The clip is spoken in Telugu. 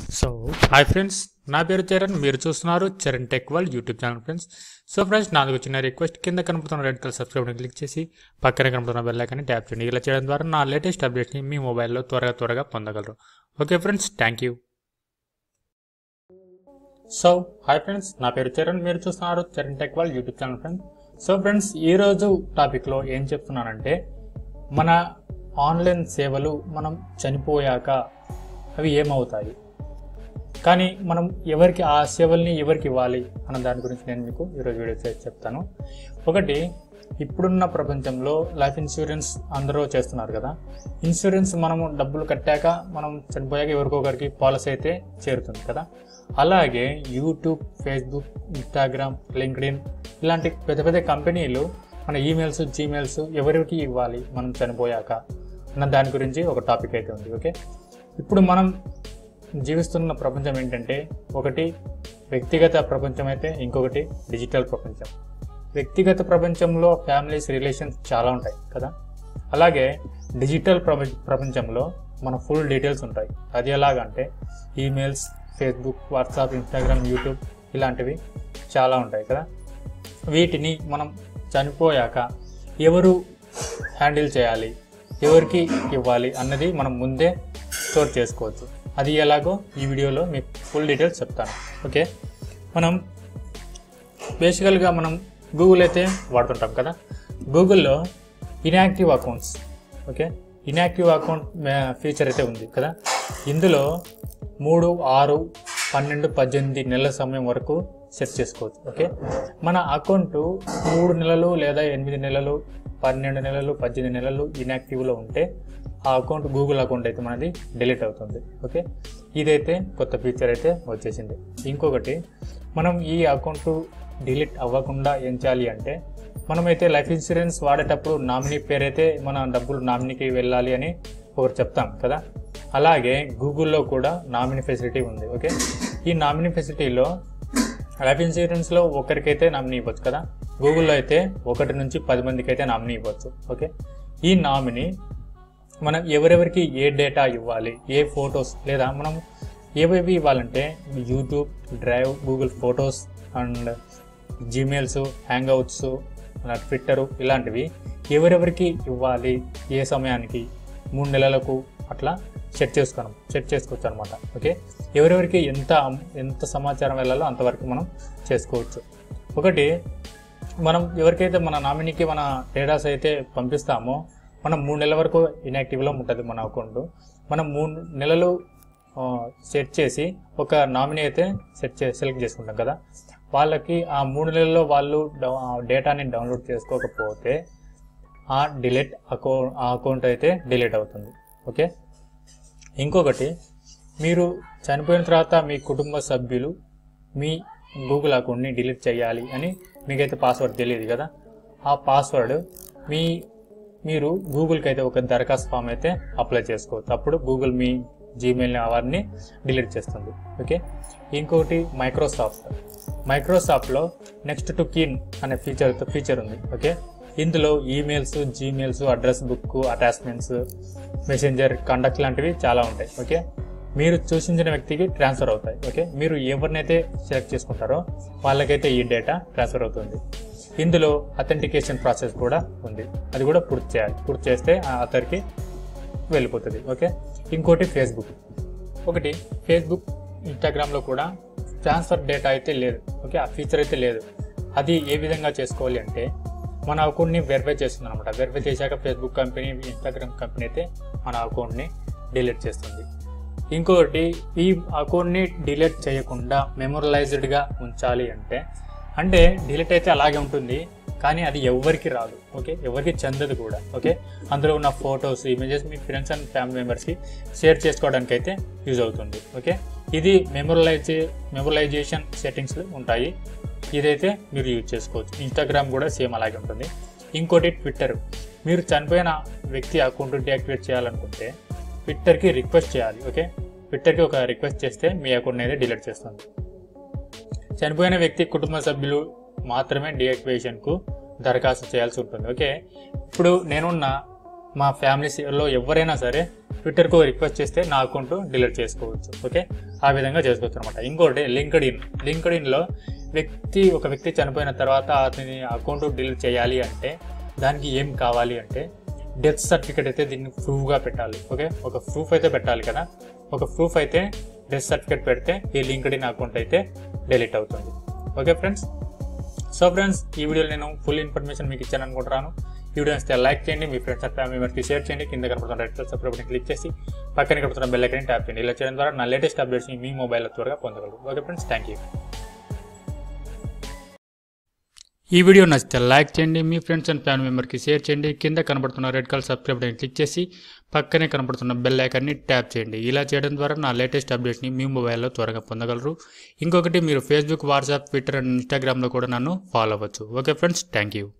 సో హాయ్ ఫ్రెండ్స్ నా పేరు చరణ్ మీరు చూస్తున్నారు Charan tech world YouTube channel friends so friends నాది ఒక చిన్న రిక్వెస్ట్ కింద కనపడుతున్న రెడ్ కలర్ సబ్స్క్రైబ్ క్లిక్ చేసి పక్కన కనపడుతున్న బెల్ ఐకాన్ని ట్యాప్ చేయండి ఇలా చేయడం ద్వారా నా లేటెస్ట్ అప్డేట్స్ని మీ మొబైల్లో త్వరగా త్వరగా పొందగలరు okay friends thank you so hi friends నా పేరు చరణ్ మీరు చూస్తున్నారు Charan tech world YouTube channel friends so friends ఈరోజు టాపిక్లో ఏం చెప్తున్నానంటే మన ఆన్లైన్ సేవలు మనం చనిపోయాక అవి ఏమవుతాయి కానీ మనం ఎవరికి ఆ సేవల్ని ఎవరికి ఇవ్వాలి అన్న దాని గురించి నేను మీకు ఈరోజు వీడియో చేసి చెప్తాను ఒకటి ఇప్పుడున్న ప్రపంచంలో లైఫ్ ఇన్సూరెన్స్ అందరూ చేస్తున్నారు కదా ఇన్సూరెన్స్ మనము డబ్బులు కట్టాక మనం చనిపోయాక ఎవరికొకరికి పాలసీ అయితే చేరుతుంది కదా అలాగే యూట్యూబ్ ఫేస్బుక్ ఇన్స్టాగ్రామ్ లింక్డ్ఇన్ ఇలాంటి పెద్ద పెద్ద కంపెనీలు మన ఈమెయిల్స్ జీమెయిల్స్ ఎవరికి ఇవ్వాలి మనం చనిపోయాక అన్న దాని గురించి ఒక టాపిక్ అయితే ఉంది ఓకే ఇప్పుడు మనం జీవిస్తున్న ప్రపంచం ఏంటంటే ఒకటి వ్యక్తిగత ప్రపంచం అయితే ఇంకొకటి డిజిటల్ ప్రపంచం వ్యక్తిగత ప్రపంచంలో ఫ్యామిలీస్ రిలేషన్స్ చాలా ఉంటాయి కదా అలాగే డిజిటల్ ప్రపంచ ప్రపంచంలో మన ఫుల్ డీటెయిల్స్ ఉంటాయి అది ఎలాగంటే emails Facebook WhatsApp Instagram YouTube ఇలాంటివి చాలా ఉంటాయి కదా వీటిని మనం చనిపోయాక ఎవరు హ్యాండిల్ చేయాలి ఎవరికి ఇవ్వాలి అన్నది మనం ముందే స్టోర్ చేసుకోవచ్చు అది ఎలాగో ఈ వీడియోలో మీకు ఫుల్ డీటెయిల్స్ చెప్తాను ఓకే మనం బేసికల్గా మనం గూగుల్ అయితే వాడుతుంటాం కదా గూగుల్లో inactive accounts okay inactive account feature అయితే ఉంది కదా ఇందులో మూడు ఆరు పన్నెండు పద్దెనిమిది నెలల సమయం వరకు సెట్ చేసుకోవచ్చు ఓకే మన అకౌంట్ మూడు నెలలు లేదా ఎనిమిది నెలలు పన్నెండు నెలలు పద్దెనిమిది నెలలు ఇన్యాక్టివ్లో ఉంటే ఆ అకౌంట్ గూగుల్ అకౌంట్ అయితే మనది డిలీట్ అవుతుంది ఓకే ఇదైతే కొత్త ఫీచర్ అయితే వచ్చేసింది ఇంకొకటి మనం ఈ అకౌంట్ డిలీట్ అవ్వకుండా ఏం చేయాలి అంటే మనమైతే లైఫ్ ఇన్సూరెన్స్ వాడేటప్పుడు నామినీ పేరైతే మన డబ్బులు నామినీకి వెళ్ళాలి అని ఒకటి చెప్తాం కదా అలాగే గూగుల్లో కూడా నామినీ ఫెసిలిటీ ఉంది ఓకే ఈ నామినీ ఫెసిలిటీలో లైఫ్ ఇన్సూరెన్స్లో ఒకరికైతే నామినీ ఇవ్వచ్చు కదా గూగుల్లో అయితే ఒకటి నుంచి పది మందికి అయితే నామినీ ఇవ్వచ్చు ఓకే ఈ నామినీ మనం ఎవరెవరికి ఏ డేటా ఇవ్వాలి ఏ ఫొటోస్ లేదా మనం ఏవేవి ఇవ్వాలంటే YouTube drive Google photos and Gmails hangouts Twitter ఇలాంటివి ఎవరెవరికి ఇవ్వాలి ఏ సమయానికి మూడు నెలలకు అట్లా సెట్ చేసుకున్నాం సెట్ చేసుకోవచ్చు అనమాట ఓకే ఎవరెవరికి ఎంత ఎంత సమాచారం వెళ్ళాలో అంతవరకు మనం చేసుకోవచ్చు ఒకటి మనం ఎవరికైతే మన నామినీకి మన డేటాస్ అయితే పంపిస్తామో మనం మూడు నెలల వరకు ఇన్యాక్టివ్లో ఉంటుంది మన అకౌంట్ మనం మూడు నెలలు సెట్ చేసి ఒక నామినీ అయితే సెట్ చే సెలెక్ట్ చేసుకుంటాం కదా వాళ్ళకి ఆ మూడు నెలల్లో వాళ్ళు డేటాని డౌన్లోడ్ చేసుకోకపోతే ఆ డిలీట్ అకౌంట్ ఆ అకౌంట్ అయితే డిలీట్ అవుతుంది ఓకే ఇంకొకటి మీరు చనిపోయిన తర్వాత మీ కుటుంబ సభ్యులు మీ గూగుల్ అకౌంట్ని డిలీట్ చేయాలి అని మీకైతే పాస్వర్డ్ తెలియదు కదా ఆ పాస్వర్డ్ మీ మీరు గూగుల్కి అయితే ఒక దరఖాస్తు ఫామ్ అయితే అప్లై చేసుకోవచ్చు అప్పుడు గూగుల్ మీ జీమెయిల్ అవన్నీ డిలీట్ చేస్తుంది ఓకే ఇంకొకటి మైక్రోసాఫ్ట్ మైక్రోసాఫ్ట్లో నెక్స్ట్ టు కిన్ అనే ఫీచర్ ఫీచర్ ఉంది ఓకే ఇందులో emails Gmails address book attachments messenger contact లాంటివి చాలా ఉంటాయి ఓకే మీరు సూచించిన వ్యక్తికి ట్రాన్స్ఫర్ అవుతాయి ఓకే మీరు ఎవరినైతే సెలెక్ట్ చేసుకుంటారో వాళ్ళకైతే ఈ డేటా ట్రాన్స్ఫర్ అవుతుంది ఇందులో అథెంటికేషన్ ప్రాసెస్ కూడా ఉంది అది కూడా పూర్తి చేయాలి పూర్తి చేస్తే అతనికి వెళ్ళిపోతుంది ఓకే ఇంకోటి ఫేస్బుక్ ఒకటి ఫేస్బుక్ ఇన్స్టాగ్రామ్లో కూడా ట్రాన్స్ఫర్ డేటా అయితే లేదు ఓకే ఆ ఫీచర్ అయితే లేదు అది ఏ విధంగా చేసుకోవాలి అంటే మన అకౌంట్ని వెరిఫై చేస్తుంది అనమాట వెరిఫై చేశాక ఫేస్బుక్ కంపెనీ ఇన్స్టాగ్రామ్ కంపెనీ అయితే మన అకౌంట్ని డిలీట్ చేస్తుంది ఇంకొకటి ఈ అకౌంట్ని డిలీట్ చేయకుండా మెమొరలైజ్డ్గా ఉంచాలి అంటే అంటే డిలీట్ అయితే అలాగే ఉంటుంది కానీ అది ఎవరికి రాదు ఓకే ఎవరికి చెందదు కూడా ఓకే అందులో ఉన్న ఫొటోస్ ఇమేజెస్ మీ ఫ్రెండ్స్ అండ్ ఫ్యామిలీ మెంబర్స్కి షేర్ చేసుకోవడానికి అయితే యూజ్ అవుతుంది ఓకే ఇది మెమొరలైజ్ మెమొరలైజేషన్ సెట్టింగ్స్ ఉంటాయి ఇదైతే మీరు యూజ్ చేసుకోవచ్చు ఇన్స్టాగ్రామ్ కూడా సేమ్ అలాగే ఉంటుంది ఇంకోటి ట్విట్టర్ మీరు చనిపోయిన వ్యక్తి అకౌంట్ డియాక్టివేట్ చేయాలనుకుంటే ట్విట్టర్కి రిక్వెస్ట్ చేయాలి ఓకే ట్విట్టర్కి ఒక రిక్వెస్ట్ చేస్తే మీ అకౌంట్ అనేది డిలీట్ చేస్తుంది చనిపోయిన వ్యక్తి కుటుంబ సభ్యులు మాత్రమే డియాక్టివేషన్కు దరఖాస్తు చేయాల్సి ఉంటుంది ఓకే ఇప్పుడు నేనున్న మా ఫ్యామిలీస్లో ఎవరైనా సరే ట్విట్టర్కు రిక్వెస్ట్ చేస్తే నా అకౌంట్ డిలీట్ చేసుకోవచ్చు ఓకే ఆ విధంగా చేసుకోవచ్చు అనమాట ఇంకోటి లింక్డ్ ఇన్ లింక్డ్ ఇన్లో వ్యక్తి ఒక వ్యక్తి చనిపోయిన తర్వాత అతని అకౌంట్ డిలీట్ చేయాలి అంటే దానికి ఏం కావాలి అంటే డెత్ సర్టిఫికేట్ అయితే దీన్ని ప్రూఫ్గా పెట్టాలి ఓకే ఒక ప్రూఫ్ అయితే పెట్టాలి కదా ఒక ప్రూఫ్ అయితే డెత్ సర్టిఫికేట్ పెడితే ఈ లింక్డ్ ఇన్ అకౌంట్ అయితే డిలీట్ అవుతుంది ఓకే ఫ్రెండ్స్ సో ఫ్రెండ్స్ ఈ వీడియోలో నేను ఫుల్ ఇన్ఫర్మేషన్ మీకు ఇచ్చాను అనుకుంటున్నాను ఈ వీడియో ఇస్తే లైక్ చేయండి మీ ఫ్రెండ్స్ అండ్ ఫ్యామిలీ మెంబర్స్కి షేర్ చేయండి కింద కనపడుతున్న రెడ్ కలర్ సబ్స్క్రైబ్ క్లిక్ చేసి పక్కన కనపడుతున్న బెల్ ఐకన్ ట్యాప్ చేయండి ఇలా చేయడం ద్వారా నా లేటెస్ట్ అప్డేట్స్ని మీ మొబైల్లో త్వరగా పొందగలరు ఓకే ఫ్రెండ్స్ థ్యాంక్ యూ ఈ వీడియో నచ్చితే లైక్ చేయండి మీ friends and family member share చేయండి కింద కనబడుతున్న red colour subscribe button click చేసి పక్కనే కనబడుతున్న బెల్ ఐకాన్ని ట్యాప్ చేయండి ఇలా చేయడం ద్వారా నా లేటెస్ట్ అప్డేట్స్ని మీ మొబైల్లో త్వరగా పొందగలరు ఇంకొకటి మీరు ఫేస్బుక్ వాట్సాప్ ట్విట్టర్ అండ్ ఇన్స్టాగ్రామ్లో కూడా నన్ను ఫాలో అవ్వచ్చు ఓకే ఫ్రెండ్స్ థ్యాంక్ యూ